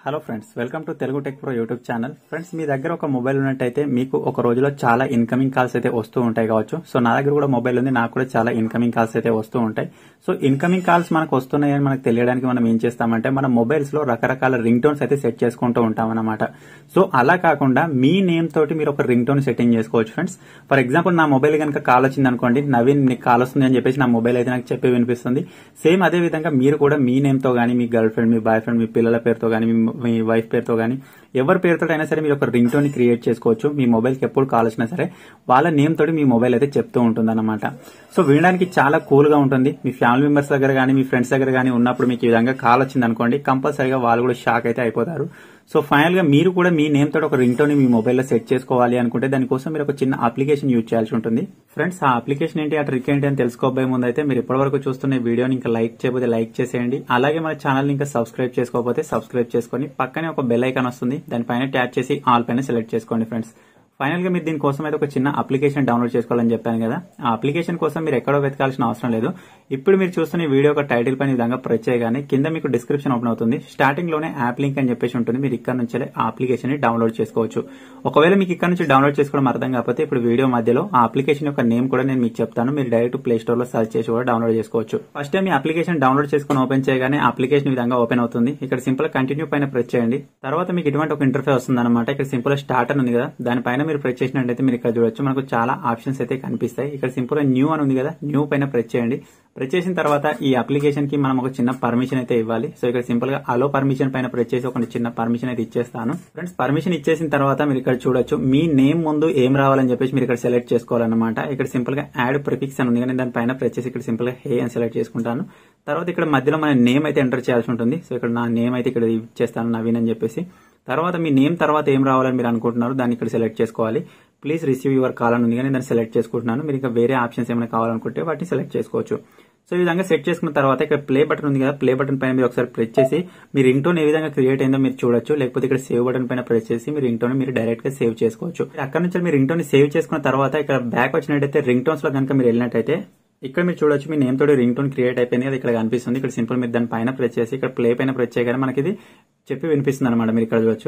Hello friends welcome to Telugu tech pro YouTube channel friends మీ దగ్గర ఒక మొబైల్ ఉన్నట్టయితే మీకు ఒక రోజులో చాలా ఇన్కమింగ్ కాల్స్ అయితే వస్తూ ఉంటాయి కావచ్చు సో నా దగ్గర కూడా మొబైల్ ఉంది నాకు కూడా చాలా ఇన్కమింగ్ కాల్స్ అయితే వస్తూ ఉంటాయి సో ఇన్కమింగ్ కాల్స్ మనకు వస్తున్నాయని మనకు తెలియడానికి మనం ఏం చేస్తామంటే మన మొబైల్స్ లో రకరకాల రింగ్ టోన్స్ అయితే సెట్ చేసుకుంటూ ఉంటాం అనమాట సో అలా కాకుండా మీ నేమ్ తోటి మీరు ఒక రింగ్ టోన్ సెట్టింగ్ చేసుకోవచ్చు ఫ్రెండ్స్ ఫర్ ఎగ్జాంపుల్ నా మొబైల్ కనుక కాల్ వచ్చింది అనుకోండి నవీన్ నీకు కాల్ వస్తుంది అని చెప్పేసి నా మొబైల్ అయితే నాకు చెప్పి వినిపిస్తుంది సేమ్ అదే విధంగా మీరు కూడా మీ నేమ్ తో గానీ మీ గర్ల్ ఫ్రెండ్ మీ బాయ్ ఫ్రెండ్ మీ పిల్లల పేరుతో గానీ మీ మీ వైఫ్ పేరుతో గానీ ఎవరి పేరుతో అయినా సరే మీరు ఒక రింగ్ టోన్ క్రియేట్ చేసుకోవచ్చు మీ మొబైల్ కి ఎప్పుడు కాల్ వచ్చినా సరే వాళ్ళ నేమ్ తోటి మీ మొబైల్ అయితే చెప్తూ ఉంటుంది అనమాట సో వినడానికి చాలా కూల్ గా ఉంటుంది మీ ఫ్యామిలీ మెంబర్స్ దగ్గర కానీ మీ ఫ్రెండ్స్ దగ్గర కానీ ఉన్నప్పుడు మీకు ఈ విధంగా కాల్ వచ్చింది అనుకోండి కంపల్సరీగా వాళ్ళు కూడా షాక్ అయితే అయిపోతారు సో ఫైనల్ గా మీరు కూడా మీ నేమ్ తోటి ఒక రింగ్ టోన్ మీ మొబైల్లో సెట్ చేసుకోవాలి అనుకుంటే దానికోసం మీరు ఒక చిన్న అప్లికేషన్ యూజ్ చేయాల్సి ఉంటుంది ఫ్రెండ్స్ ఆ అప్లికేషన్ ఏంటి ఆ ట్రిక్ ఏంటి అని తెలుసుకోబోయే ముందు అయితే మీరు ఇప్పటివరకు చూస్తున్న ఈ వీడియోని ఇంకా లైక్ చేయకపోతే లైక్ చేసేయండి అలాగే మన ఛానల్ ఇంకా సబ్స్క్రైబ్ చేసుకోకపోతే సబ్స్క్రైబ్ చేసుకొని పక్కనే ఒక బెల్ ఐకాన్ వస్తుంది దానిపైన ట్యాప్ చేసి ఆల్ పైన సెలెక్ట్ చేసుకోండి ఫ్రెండ్స్ ఫైనల్ గా మీరు దీనికోసం అయితే ఒక చిన్న అప్లికేషన్ డౌన్లోడ్ చేసుకోవాలని చెప్పాను కదా ఆ అప్లికేషన్ కోసం మీరు ఎక్కడో వెతకాల్సిన అవసరం లేదు ఇప్పుడు మీరు చూస్తున్న ఈ వీడియో ఒక టైటిల్ పైన ఈ విధంగా ప్రెస్ చేయగానే కింద మీకు డిస్క్రిప్షన్ ఓపెన్ అవుతుంది స్టార్టింగ్ లోనే యాప్ లింక్ అని చెప్పేసి ఉంటుంది మీరు ఇక్కడ నుంచి ఆ అప్లికేషన్ ని డౌన్లోడ్ చేసుకోవచ్చు ఒకవేళ మీకు ఇక్కడ నుంచి డౌన్లోడ్ చేసుకోవడం అర్థం కాకపోతే ఇప్పుడు వీడియో మధ్యలో ఆ అప్లికేషన్ యొక్క నేమ్ కూడా నేను మీకు చెప్తాను మీరు డైరెక్ట్ ప్లే స్టోర్ లో సర్చ్ చేసి కూడా డౌన్లోడ్ చేసుకోవచ్చు ఫస్ట్ టైం ఈ అప్లికేషన్ డౌన్లోడ్ చేసుకుని ఓపెన్ చేయగానే అప్లికేషన్ ఈ విధంగా ఓపెన్ అవుతుంది ఇక్కడ సింపుల్ కంటిన్యూ పైన ప్రెస్ చేయండి తర్వాత మీకు ఇటువంటి ఒక ఇంటర్ఫేస్ వస్తుంది అనమాట ఇక్కడ సింపుల్ స్టార్ట్ అని ఉంది కదా దానిపైన మీరు ప్రెస్ చేసినట్టయితే మీరు ఇక్కడ చూడొచ్చు మనకు చాలా ఆప్షన్స్ అయితే కనిపిస్తాయి ఇక్కడ సింపుల్ న్యూ అని ఉంది కదా న్యూ పైన ప్రెస్ చేయండి ప్రెస్ చేసిన తర్వాత ఈ అప్లికేషన్ కి మనం ఒక చిన్న పర్మిషన్ అయితే ఇవ్వాలి సో ఇక్కడ సింపుల్ గా అలో పర్మిషన్ పైన ప్రెస్ చేసి ఒక చిన్న పర్మిషన్ అయితే ఇచ్చేస్తాను ఫ్రెండ్స్ పర్మిషన్ ఇచ్చేసిన తర్వాత మీరు ఇక్కడ చూడొచ్చు మీ నేమ్ ముందు ఏం రావాలని చెప్పేసి మీరు ఇక్కడ సెలెక్ట్ చేసుకోవాలన్నమాట ఇక్కడ సింపుల్ గా యాడ్ ప్రిఫిక్స్ అని ఉంది కానీ దానిపైన ప్రెస్ చేసి ఇక్కడ సింపుల్ గా హే అని సెలెక్ట్ చేసుకుంటాను తర్వాత ఇక్కడ మధ్యలో మన నేమ్ అయితే ఎంటర్ చేయాల్సి ఉంటుంది సో ఇక్కడ నా నేమ్ అయితే ఇక్కడ ఇచ్చేస్తాను నవీన్ అని చెప్పేసి తర్వాత మీ నేమ్ తర్వాత ఏం రావాలని మీరు అనుకుంటున్నారు దాన్ని ఇక్కడ సెలెక్ట్ చేసుకోవాలి ప్లీజ్ రిసీవ్ యువర్ కాల్ అని ఉంది కానీ దాన్ని సెలెక్ట్ చేసుకుంటున్నాను మీరు ఇంకా వేరే ఆప్షన్స్ ఏమైనా కావాలనుకుంటే వాటిని సెలెక్ట్ చేసుకోవచ్చు సో ఈ విధంగా సెట్ చేసుకున్న తర్వాత ఇక్కడ ప్లే బటన్ ఉంది కదా ప్లే బటన్ పైన మీరు ఒకసారి ప్రెస్ చేసి మీ రింగ్ టోన్ ఏ విధంగా క్రియేట్ అయిందో మీరు చూడొచ్చు లేకపోతే ఇక్కడ సేవ్ బటన్ పైన ప్రెస్ చేసి మీ రింగ్ టోన్ మీరు డైరెక్ట్ గా సేవ్ చేసుకోవచ్చు అక్కడ నుంచి మీ రింగ్ టోన్ సేవ్ చేసుకున్న తర్వాత ఇక్కడ బ్యాక్ వచ్చినట్టయితే రింగ్ టోన్స్ లో కనుక మీరు వెళ్ళినట్టయితే ఇక్కడ మీరు చూడొచ్చు మీ నేమ్ తోటి రింగ్ టోన్ క్రియేట్ అయిపోయింది అది ఇక్కడ కనిపిస్తుంది ఇక్కడ సింపుల్ మీరు దాని పైన ప్రెస్ చేసి ఇక్కడ ప్లే పైన ప్రెస్ చేయగానే మనకి ఇది చెప్పి వినిపిస్తుంది అనమాట మీరు ఇక్కడ చూడొచ్చు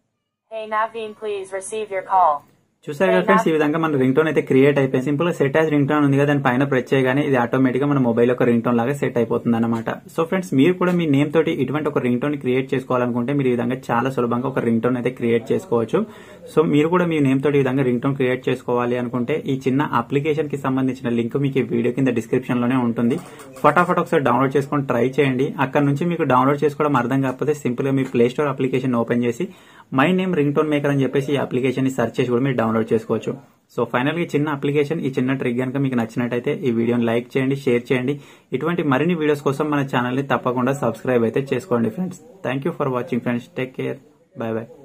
Hey Naveen, please receive your call. చూసారు కదా ఫ్రెండ్స్ ఈ విధంగా మన రింగ్ టోన్ అయితే క్రియేట్ అయిపోయింది సింపుల్ గా సెట్ యాజ్ రింగ్ టోన్ ఉంది కదా దాని పైన ప్రెస్ చేయగానే ఇది ఆటోమేటిక్ గా మన మొబైల్ ఒక రింగ్ టోన్ లాగా సెట్ అయిపోతుంది అనమాట సో ఫ్రెండ్స్ మీరు కూడా మీ నేమ్ తోటి ఇటువంటి ఒక రింగ్ టోన్ క్రియేట్ చేసుకోవాలనుకుంటే మీరు ఈ విధంగా చాలా సులభంగా ఒక రింగ్ టోన్ అయితే క్రియేట్ చేసుకోవచ్చు సో మీరు కూడా మీ నేమ్ తోటి ఈ విధంగా రింగ్ టోన్ క్రియేట్ చేసుకోవాలి అనుకుంటే ఈ చిన్న అప్లికేషన్ కి సంబంధించిన లింక్ మీకు ఈ వీడియో కింద డిస్క్రిప్షన్ లోనే ఉంటుంది ఫటాఫట్ ఒకసారి డౌన్లోడ్ చేసుకొని ట్రై చేయండి అక్కడ నుంచి మీకు డౌన్లోడ్ చేసుకోవడం అర్థం కాకపోతే సింపుల్ గా మీ ప్లే స్టోర్ అప్లికేషన్ ఓపెన్ చేసి my name ring tone maker అని చెప్పేసి ఈ అప్లికేషన్ ని సెర్చ్ చేసి కూడా మీరు డౌన్లోడ్ చేసుకోవచ్చు సో ఫైనల్ గా ఈ చిన్న అప్లికేషన్ ఈ చిన్న ట్రిక్ కనుక మీకు నచ్చినట్టయితే ఈ వీడియోని లైక్ చేయండి షేర్ చేయండి ఇటువంటి మరిన్ని వీడియోస్ కోసం మన ఛానల్ ని తప్పకుండా సబ్స్క్రైబ్ అయితే చేసుకోండి friends thank you for watching friends take care bye by